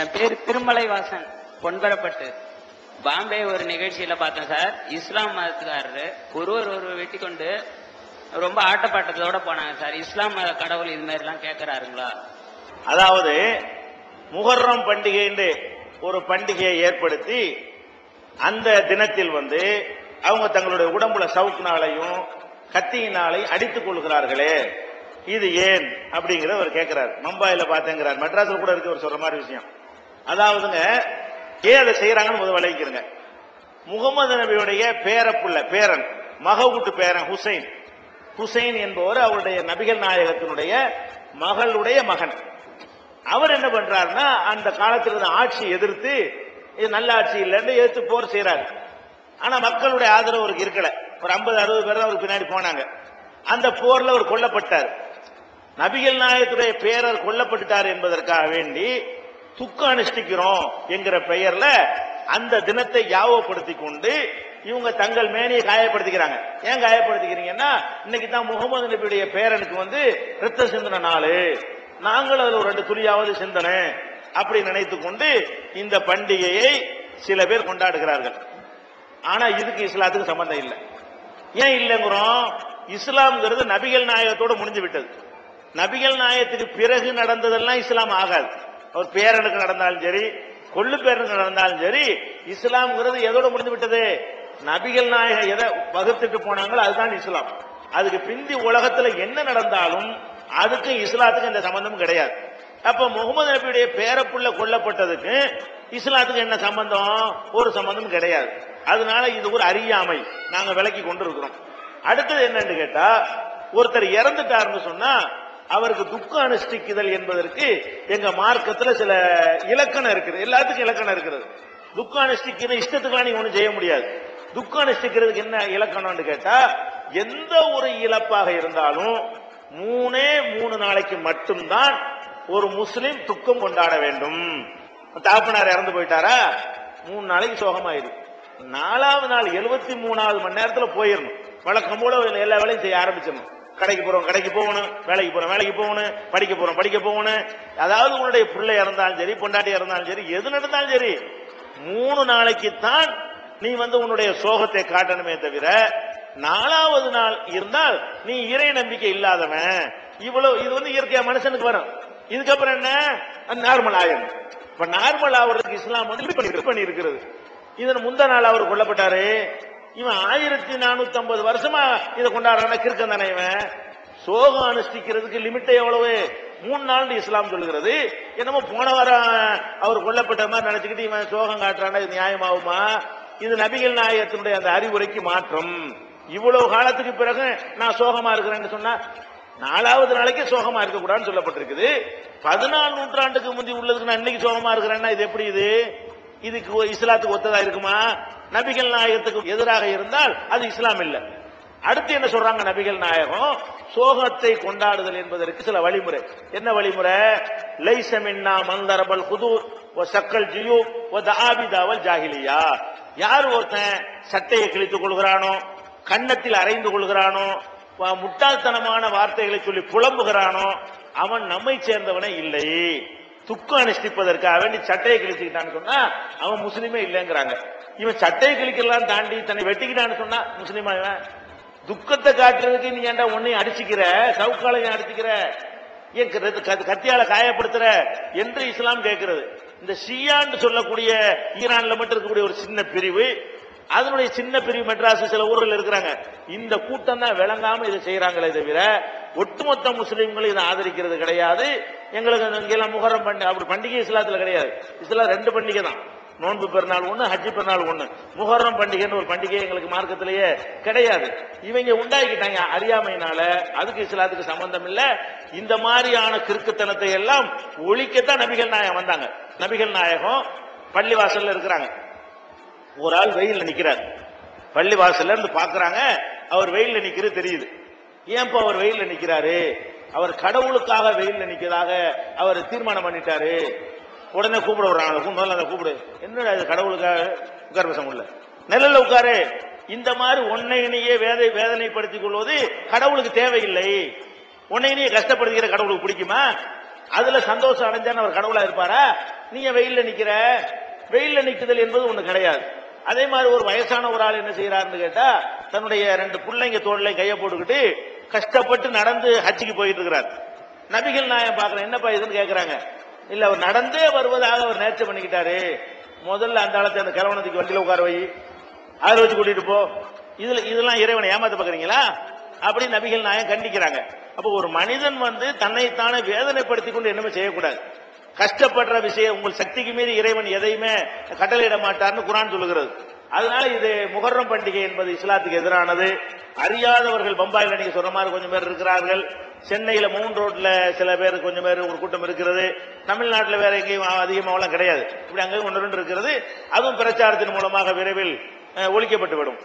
என் பேர் திருமலை வாசன் பொன்பரப்பட்டு பாம்பே ஒரு நிகழ்ச்சியில பார்த்தேன் சார் இஸ்லாம் மதத்துக்காரரு ஒருவர் ஒரு வெட்டி கொண்டு ரொம்ப ஆட்டப்பாட்டத்தோட போனாங்க சார் இஸ்லாம் மத கடவுள் இது மாதிரி எல்லாம் கேட்கிறாருங்களா அதாவது முகர்ரம் பண்டிகைன்னு ஒரு பண்டிகையை ஏற்படுத்தி அந்த தினத்தில் வந்து அவங்க தங்களுடைய உடம்புல சவுக்குனாலையும் கத்தியினாலையும் அடித்துக் கொள்கிறார்களே இது ஏன் அப்படிங்கறத அவர் கேட்கிறார் மம்பாயில பார்த்தேங்கிறார் மெட்ராஸ்ல கூட இருக்கு ஒரு சொல்ற மாதிரி விஷயம் அதாவதுங்க ஏன் அதை செய்யறாங்கன்னு முதல் விளைவிக்கிறங்க முகமது நபியுடைய பேரப்புள்ள பேரன் மகவுட்டு பேரன் ஹுசைன் ஹுசைன் என்பவர் அவருடைய நபிகள் நாயகத்தினுடைய மகளுடைய மகன் அவர் என்ன பண்றாருன்னா அந்த காலத்தில் இருந்த ஆட்சி எதிர்த்து இது நல்ல ஆட்சி இல்லைன்னு எதிர்த்து போர் செய்யறாரு ஆனா மக்களுடைய ஆதரவு அவருக்கு இருக்கல ஒரு ஐம்பது அறுபது பேர் தான் அவருக்கு பின்னாடி போனாங்க அந்த போர்ல அவர் கொல்லப்பட்டார் நபிகள் நாயகத்துடைய பேரர் கொல்லப்பட்டுட்டார் என்பதற்காக வேண்டி துக்கம் அனுஷ்டிக்கிறோம் என்கிற பெயர்ல அந்த தினத்தை யாவப்படுத்தி கொண்டு இவங்க தங்கள் மேனியை காயப்படுத்திக்கிறாங்க ஏன் காயப்படுத்திக்கிறீங்கன்னா இன்னைக்கு தான் முகமது நபியுடைய பேரனுக்கு வந்து ரத்த சிந்தன நாள் நாங்களும் அதுல ஒரு ரெண்டு துளியாவது சிந்தனை அப்படி நினைத்து கொண்டு இந்த பண்டிகையை சில பேர் கொண்டாடுகிறார்கள் ஆனா இதுக்கு இஸ்லாத்துக்கு சம்பந்தம் இல்லை ஏன் இல்லைங்கிறோம் இஸ்லாம்ங்கிறது நபிகள் நாயகத்தோட முடிஞ்சு விட்டது நபிகள் நாயகத்துக்கு பிறகு நடந்ததெல்லாம் இஸ்லாம் ஆகாது ஒரு பேரனுக்கு நடந்தாலும் சரி கொள்ளு பேரனுக்கு நடந்தாலும் சரி இஸ்லாம்ங்கிறது எதோட முடிஞ்சு விட்டது நபிகள் நாயகம் எதை வகுத்துட்டு போனாங்களோ அதுதான் இஸ்லாம் அதுக்கு பிந்தி உலகத்துல என்ன நடந்தாலும் அதுக்கும் இஸ்லாத்துக்கும் எந்த சம்பந்தமும் கிடையாது அப்ப முகமது நபியுடைய பேரப்புள்ள கொல்லப்பட்டதுக்கு இஸ்லாத்துக்கு என்ன சம்பந்தம் ஒரு சம்பந்தமும் கிடையாது அதனால இது ஒரு அறியாமை நாங்க விலக்கி கொண்டிருக்கிறோம் அடுத்தது என்னன்னு கேட்டா ஒருத்தர் இறந்துட்டாருன்னு சொன்னா அவருக்கு துக்கம் அனுஷ்டிக்குதல் என்பதற்கு எங்க மார்க்கத்துல சில இலக்கணம் இருக்குது எல்லாத்துக்கும் இலக்கணம் இருக்கிறது துக்கம் அனுஷ்டிக்கிற இஷ்டத்துக்குலாம் நீங்க ஒண்ணும் செய்ய முடியாது துக்கம் அனுஷ்டிக்கிறதுக்கு என்ன இலக்கணம்னு கேட்டா எந்த ஒரு இழப்பாக இருந்தாலும் மூணே மூணு நாளைக்கு மட்டும்தான் ஒரு முஸ்லிம் துக்கம் கொண்டாட வேண்டும் தாப்பனார் இறந்து போயிட்டாரா மூணு நாளைக்கு சோகமாயிரு நாலாவது நாள் எழுபத்தி மூணாவது மணி நேரத்துல போயிடணும் வழக்கம் போல எல்லா வேலையும் செய்ய ஆரம்பிச்சிடணும் கடைக்கு போறோம் கடைக்கு போகணும் வேலைக்கு போறோம் வேலைக்கு போகணும் படிக்க போறோம் படிக்க போகணும் அதாவது உன்னுடைய பிள்ளை இறந்தாலும் சரி பொண்டாட்டி இறந்தாலும் சரி எது நடந்தாலும் சரி மூணு நாளைக்கு தான் நீ வந்து உன்னுடைய சோகத்தை காட்டணுமே தவிர நாலாவது நாள் இருந்தால் நீ இறை நம்பிக்கை இல்லாதவன் இவ்வளவு இது வந்து இயற்கையா மனுஷனுக்கு வரும் இதுக்கப்புறம் என்ன நார்மல் ஆயிரும் இப்ப நார்மல் ஆகுறதுக்கு இஸ்லாம் வந்து limit பண்ணி- பண்ணி இருக்கிறது இதன் முந்த நாள் அவர் கொல்லப்பட்டாரு இவன் ஆயிரத்தி நானூத்தி ஐம்பது வருஷமா இதை கொண்டாடுறான கிறுக்கன் தானே இவன் சோகம் அனுஷ்டிக்கிறதுக்கு லிமிட் எவ்வளவு மூணு நாள் இஸ்லாம் சொல்லுகிறது என்னமோ போன வாரம் அவர் கொல்லப்பட்ட மாதிரி நினைச்சுக்கிட்டு இவன் சோகம் காட்டுறானா இது நியாயமாகுமா இது நபிகள் நாயகத்தினுடைய அந்த அறிவுரைக்கு மாற்றம் இவ்வளவு காலத்துக்கு பிறகு நான் சோகமா இருக்கிறேன்னு சொன்னா நாலாவது நாளைக்கு சோகமா இருக்கக்கூடாதுன்னு சொல்லப்பட்டிருக்குது பதினாலு நூற்றாண்டுக்கு முந்தி உள்ளதுக்கு நான் இன்னைக்கு சோகமா இருக்கிறேன்னா இது எப்படி இது இதுக்கு ஒ- இஸ்லாத்துக்கு ஒத்ததா இருக்குமா நபிகள் நாயகத்துக்கு எதிராக இருந்தால் அது இஸ்லாம் இல்ல அடுத்து என்ன சொல்றாங்க நபிகள் நாயகம் சோகத்தை கொண்டாடுதல் என்பதற்கு சில வழிமுறை என்ன வழிமுறை லைஸ மின்னா மந்தரபல் குதூர் ஒ சக்கல் ஜியு ஒ தாபிதாவல் ஜாகிலியா யார் ஒருத்தன் சட்டையை கிழித்துக் கொள்கிறானோ கன்னத்தில் அரைந்து கொள்கிறானோ வ- முட்டாள்தனமான வார்த்தைகளை சொல்லி புலம்புகிறானோ அவன் நம்மை சேர்ந்தவனே இல்லை துக்கம் அனுஷ்டிப்பதற்காக வேண்டி சட்டையை கிழிச்சுக்கிட்டான்னு சொன்னா அவன் முஸ்லீமே இல்லைங்கிறாங்க இவன் சட்டையை கிழிக்கலாம் தாண்டி தன்னை வெட்டிக்கிட்டான்னு சொன்னா முஸ்லீமா இவன் துக்கத்தை காட்டுறதுக்கு நீ ஏன்டா உன்னையும் அடிச்சுக்கிற சவுக்காலையும் அடிச்சுக்கிற ஏன் க- க- கத்தியால காயப்படுத்துற என்று இஸ்லாம் கேட்கிறது இந்த ஷியான்னு சொல்லக்கூடிய ஈரான்ல மட்டும் இருக்கக்கூடிய ஒரு சின்ன பிரிவு அதனுடைய சின்ன பிரிவு மெட்ராஸ் சில ஊர்கள் இருக்கிறாங்க இந்த கூட்டம் தான் விளங்காம இதை செய்யறாங்களே தவிர ஒட்டுமொத்த முஸ்லீம்களும் இதை ஆதரிக்கிறது கிடையாது எங்களுக்கு அந்த இங்கெல்லாம் முகரம் பண்டிகை அப்படி பண்டிகை இஸ்லாத்துல கிடையாது இஸ்லாம் ரெண்டு பண்டிகை தான் நோன்பு பெருநாள் ஒண்ணு ஹஜ்ஜி பெருநாள் ஒண்ணு முகரம் பண்டிகைன்னு ஒரு பண்டிகை எங்களுக்கு மார்க்கத்திலேயே கிடையாது இவங்க உண்டாக்கிட்டாங்க அறியாமையினால அதுக்கு இஸ்லாத்துக்கு சம்பந்தம் இல்ல இந்த மாதிரியான கிறுக்குத்தனத்தை எல்லாம் ஒழிக்கத்தான் நபிகள் நாயகம் வந்தாங்க நபிகள் நாயகம் பள்ளிவாசல்ல இருக்கிறாங்க ஒரு ஆள் வெயில்ல நிக்கிறார் பள்ளி வாசல்ல இருந்து பாக்குறாங்க அவர் வெயில்ல நிக்கிறது தெரியுது ஏன்பா அவர் வெயில்ல நிக்கிறாரு அவர் கடவுளுக்காக வெயில்ல நிக்கிறதாக அவர் தீர்மானம் பண்ணிட்டாரு உடனே கூப்பிட விடுறாங்க கூ- முதல்ல அதை கூப்பிடு என்னடா இது கடவுளுக்காக உட்கார பேச முடியல நிழல்ல உட்காரு இந்த மாதிரி ஒன்னையினையே வேதை வேதனைப்படுத்திக் கொள்வது கடவுளுக்கு தேவையில்லை உன்னையினையே கஷ்டப்படுத்திக்கிற கடவுளுக்கு பிடிக்குமா அதுல சந்தோஷம் அடைஞ்சான்னு அவர் கடவுளா இருப்பாரா நீங்க வெயில்ல நிக்கிற வெயில்ல நிக்குதல் என்பது ஒண்ணு கிடையாது அதே மாதிரி ஒரு வயசான ஒரு ஆள் என்ன செய்யறாருன்னு கேட்டா தன்னுடைய ரெண்டு பிள்ளைங்க தோல்ல கைய போட்டுக்கிட்டு கஷ்டப்பட்டு நடந்து ஹஜ்ஜிக்கு போயிட்டு இருக்கிறார் நபிகள் நாயம் பாக்குறேன் என்னப்பா இதுன்னு கேக்குறாங்க இல்ல அவர் நடந்தே வருவதாக அவர் நேர்ச்சி பண்ணிக்கிட்டாரு முதல்ல அந்த ஆளத்தை அந்த கிழவனத்துக்கு வண்டியில உட்கார வை அதில் வச்சு கூட்டிட்டு போ இதுல இதெல்லாம் இறைவனை ஏமாத்த பாக்குறீங்களா அப்படி நபிகள் நாயம் கண்டிக்கிறாங்க அப்போ ஒரு மனிதன் வந்து தன்னைத்தானே வேதனைப்படுத்திக் கொண்டு என்னமே செய்யக்கூடாது கஷ்டப்படுற விஷயம் உங்கள் சக்திக்கு மீறி இறைவன் எதையுமே கட்டளையிட மாட்டார்னு குரான் சொல்லுகிறது அதனால இது முகர்ரம் பண்டிகை என்பது இஸ்லாத்துக்கு எதிரானது அறியாதவர்கள் பம்பாயில நீங்க சொன்ன மாதிரி கொஞ்சம் பேர் இருக்கிறார்கள் சென்னையில மூணு ரோட்ல சில பேர் கொஞ்சம் பேர் ஒரு கூட்டம் இருக்கிறது தமிழ்நாட்டுல வேற எங்கேயும் அதிகமாவெல்லாம் கிடையாது இப்படி அங்கேயும் ஒன்று ரெண்டு இருக்கிறது அதுவும் பிரச்சாரத்தின் மூலமாக விரைவில் அஹ், ஒழிக்கப்பட்டு விடும்